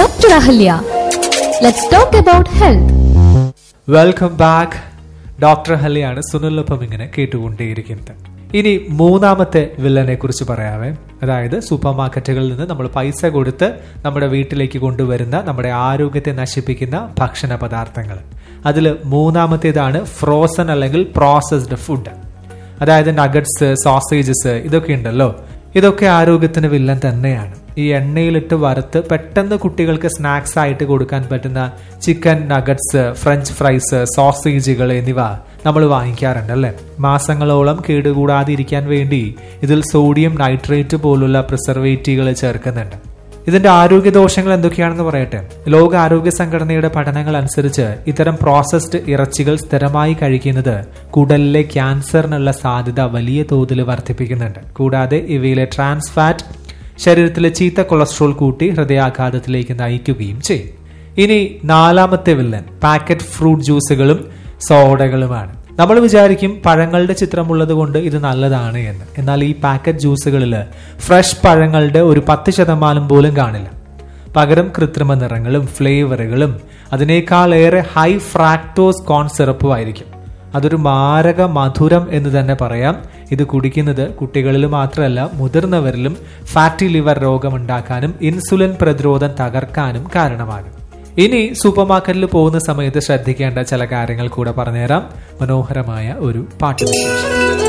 Dr. Ahalya. Let's talk about health. Welcome back doctor ഹലിയാണ് സുനിലൊപ്പം ഇങ്ങനെ കേട്ടുകൊണ്ടേയിരിക്കുന്നത് ഇനി മൂന്നാമത്തെ വില്ലനെ കുറിച്ച് പറയാവേ അതായത് സൂപ്പർ മാർക്കറ്റുകളിൽ നിന്ന് നമ്മൾ പൈസ കൊടുത്ത് നമ്മുടെ വീട്ടിലേക്ക് കൊണ്ടുവരുന്ന നമ്മുടെ ആരോഗ്യത്തെ നശിപ്പിക്കുന്ന ഭക്ഷണ പദാർത്ഥങ്ങൾ അതിൽ മൂന്നാമത്തേതാണ് ഫ്രോസൺ അല്ലെങ്കിൽ പ്രോസസ്ഡ് ഫുഡ് അതായത് നഗറ്റ്സ് സോസേജസ് ഇതൊക്കെ ഉണ്ടല്ലോ ഇതൊക്കെ ആരോഗ്യത്തിന് വില്ലൻ തന്നെയാണ് ഈ എണ്ണയിലിട്ട് വറുത്ത് പെട്ടെന്ന് കുട്ടികൾക്ക് സ്നാക്സ് ആയിട്ട് കൊടുക്കാൻ പറ്റുന്ന ചിക്കൻ നഗറ്റ്സ് ഫ്രഞ്ച് ഫ്രൈസ് സോസേജുകൾ എന്നിവ നമ്മൾ വാങ്ങിക്കാറുണ്ട് അല്ലേ മാസങ്ങളോളം കേടുകൂടാതിരിക്കാൻ വേണ്ടി ഇതിൽ സോഡിയം നൈട്രേറ്റ് പോലുള്ള പ്രിസർവേറ്റീവുകൾ ചേർക്കുന്നുണ്ട് ഇതിന്റെ ആരോഗ്യ ദോഷങ്ങൾ എന്തൊക്കെയാണെന്ന് പറയട്ടെ ലോക ആരോഗ്യ സംഘടനയുടെ പഠനങ്ങൾ അനുസരിച്ച് ഇത്തരം പ്രോസസ്ഡ് ഇറച്ചികൾ സ്ഥിരമായി കഴിക്കുന്നത് കുടലിലെ ക്യാൻസറിനുള്ള സാധ്യത വലിയ തോതിൽ വർദ്ധിപ്പിക്കുന്നുണ്ട് കൂടാതെ ഇവയിലെ ട്രാൻസ് ഫാറ്റ് ശരീരത്തിലെ ചീത്ത കൊളസ്ട്രോൾ കൂട്ടി ഹൃദയാഘാതത്തിലേക്ക് നയിക്കുകയും ചെയ്യും ഇനി നാലാമത്തെ വില്ലൻ പാക്കറ്റ് ഫ്രൂട്ട് ജ്യൂസുകളും സോഡകളുമാണ് നമ്മൾ വിചാരിക്കും പഴങ്ങളുടെ ചിത്രമുള്ളത് കൊണ്ട് ഇത് നല്ലതാണ് എന്ന് എന്നാൽ ഈ പാക്കറ്റ് ജ്യൂസുകളിൽ ഫ്രഷ് പഴങ്ങളുടെ ഒരു പത്ത് ശതമാനം പോലും കാണില്ല പകരം കൃത്രിമ നിറങ്ങളും ഫ്ലേവറുകളും അതിനേക്കാൾ ഏറെ ഹൈ ഫ്രാക്ടോസ് കോൺ സിറപ്പും ആയിരിക്കും അതൊരു മാരക മധുരം എന്ന് തന്നെ പറയാം ഇത് കുടിക്കുന്നത് കുട്ടികളിൽ മാത്രമല്ല മുതിർന്നവരിലും ഫാറ്റി ലിവർ രോഗമുണ്ടാക്കാനും ഇൻസുലിൻ പ്രതിരോധം തകർക്കാനും കാരണമാകും ഇനി സൂപ്പർ മാർക്കറ്റിൽ പോകുന്ന സമയത്ത് ശ്രദ്ധിക്കേണ്ട ചില കാര്യങ്ങൾ കൂടെ പറഞ്ഞുതരാം മനോഹരമായ ഒരു പാട്ട് വിശേഷം